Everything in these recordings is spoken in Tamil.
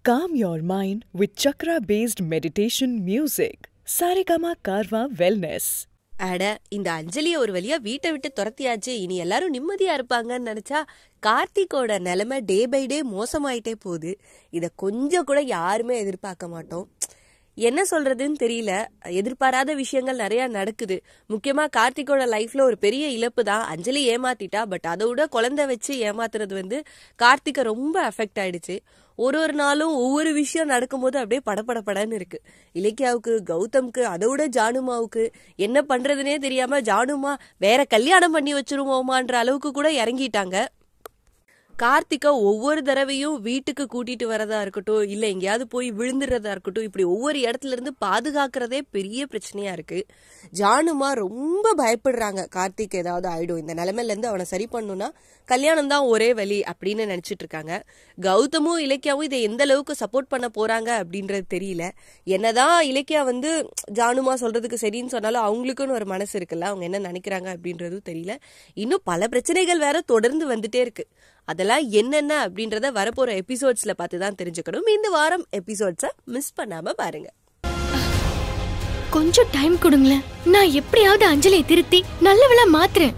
Calm your mind with chakra based meditation music. Saregama Karwa Wellness. அட இந்த அஞ்சலிய ஒரு வழியா வீட்டை விட்டு துரத்தியாச்சு இனி எல்லாரும் நிம்மதியா இருப்பாங்கன்னு நினைச்சா கார்த்திகோட நிலைமை டே பை டே மோசமாயிட்டே போகுது இத கொஞ்சம் கூட யாருமே எதிர்பார்க்க மாட்டோம் என்ன சொல்றதுன்னு தெரியல எதிர்பாராத விஷயங்கள் நிறைய நடக்குது முக்கியமா கார்த்திகோட லைஃப்ல ஒரு பெரிய இழப்பு தான் அஞ்சலி ஏமாத்திட்டா பட் அதை விட குழந்தை வச்சு ஏமாத்துறது வந்து கார்த்திகை ரொம்ப அஃபெக்ட் ஆயிடுச்சு ஒரு ஒரு நாளும் ஒவ்வொரு விஷயம் நடக்கும்போது அப்படியே படபடபடன்னு இருக்கு இலக்கியாவுக்கு கௌதம்க்கு அதை விட ஜானுமாவுக்கு என்ன பண்றதுனே தெரியாம ஜானுமா வேற கல்யாணம் பண்ணி வச்சிருவோமான்ற அளவுக்கு கூட இறங்கிட்டாங்க கார்த்திகா ஒவ்வொரு தடவையும் வீட்டுக்கு கூட்டிட்டு வரதா இருக்கட்டும் இல்ல எங்கேயாவது போய் விழுந்துடுறதா இருக்கட்டும் இப்படி ஒவ்வொரு இடத்துல இருந்து பாதுகாக்கிறதே பெரிய பிரச்சனையா இருக்கு ஜானுமா ரொம்ப பயப்படுறாங்க கார்த்திக் ஏதாவது ஆயிடும் இந்த நிலைமையில இருந்து அவனை சரி பண்ணணும்னா கல்யாணம் தான் ஒரே வழி அப்படின்னு நினைச்சிட்டு இருக்காங்க கௌதமும் இலக்கியாவும் இதை எந்த அளவுக்கு சப்போர்ட் பண்ண போறாங்க அப்படின்றது தெரியல என்னதான் இலக்கியா வந்து ஜானுமா சொல்றதுக்கு சரின்னு சொன்னாலும் அவங்களுக்குன்னு ஒரு மனசு இருக்குல்ல அவங்க என்ன நினைக்கிறாங்க அப்படின்றதும் தெரியல இன்னும் பல பிரச்சனைகள் வேற தொடர்ந்து வந்துட்டே இருக்கு அதெல்லாம் என்னென்ன அப்படின்றத வரப்போற எபிசோட்ஸ்ல பார்த்து தான் தெரிஞ்சுக்கணும் இந்த வாரம் எபிசோட்ஸை மிஸ் பண்ணாம பாருங்க கொஞ்சம் டைம் கொடுங்களேன் நான் எப்படியாவது அஞ்சலியை திருத்தி நல்லவளா மாத்துறேன்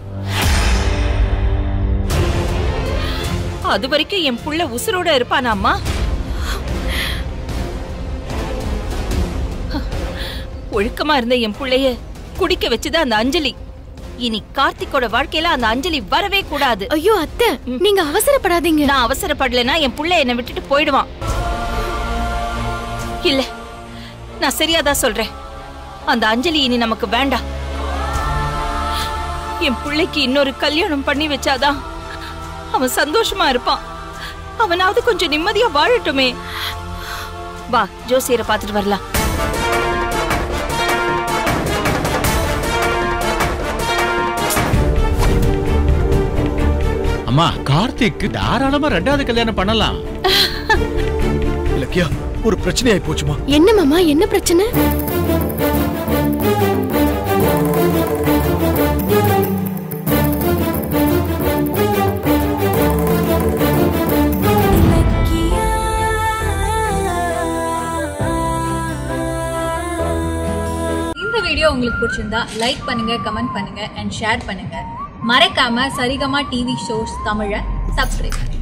அது வரைக்கும் என் புள்ள உசுரோட இருப்பானாம்மா ஒழுக்கமா இருந்த என் புள்ளைய குடிக்க வச்சுதான் அந்த அஞ்சலி இனி கார்த்திக்கோட வாழ்க்கையில அந்த அஞ்சலி வரவே கூடாது ஐயோ அத்தை நீங்க அவசரப்படாதீங்க நான் அவசரப்படலைன்னா என் புள்ள என்னை விட்டுட்டு போயிடுவான் இல்ல நான் சரியாதான் சொல்றேன் அந்த அஞ்சலி இனி நமக்கு வேண்டாம் என் பிள்ளைக்கு இன்னொரு கல்யாணம் பண்ணி வச்சாதான் அவன் சந்தோஷமா இருப்பான் அவனாவது கொஞ்சம் நிம்மதியா வாழட்டுமே வா ஜோசியரை பார்த்துட்டு வரலாம் அம்மா கார்த்திக்கு தாராளமா ரெண்டாவது கல்யாணம் பண்ணலாம் இலக்கியா ஒரு பிரச்சனை ஆயி போச்சுமா என்ன மாமா என்ன பிரச்சனை இந்த வீடியோ உங்களுக்கு பிடிச்சிருந்தா லைக் பண்ணுங்க கமெண்ட் பண்ணுங்க அண்ட் ஷேர் பண்ணுங்க மறக்காம சரிகமா டிவி ஷோஸ் தமிழை சப்ஸ்கிரைப்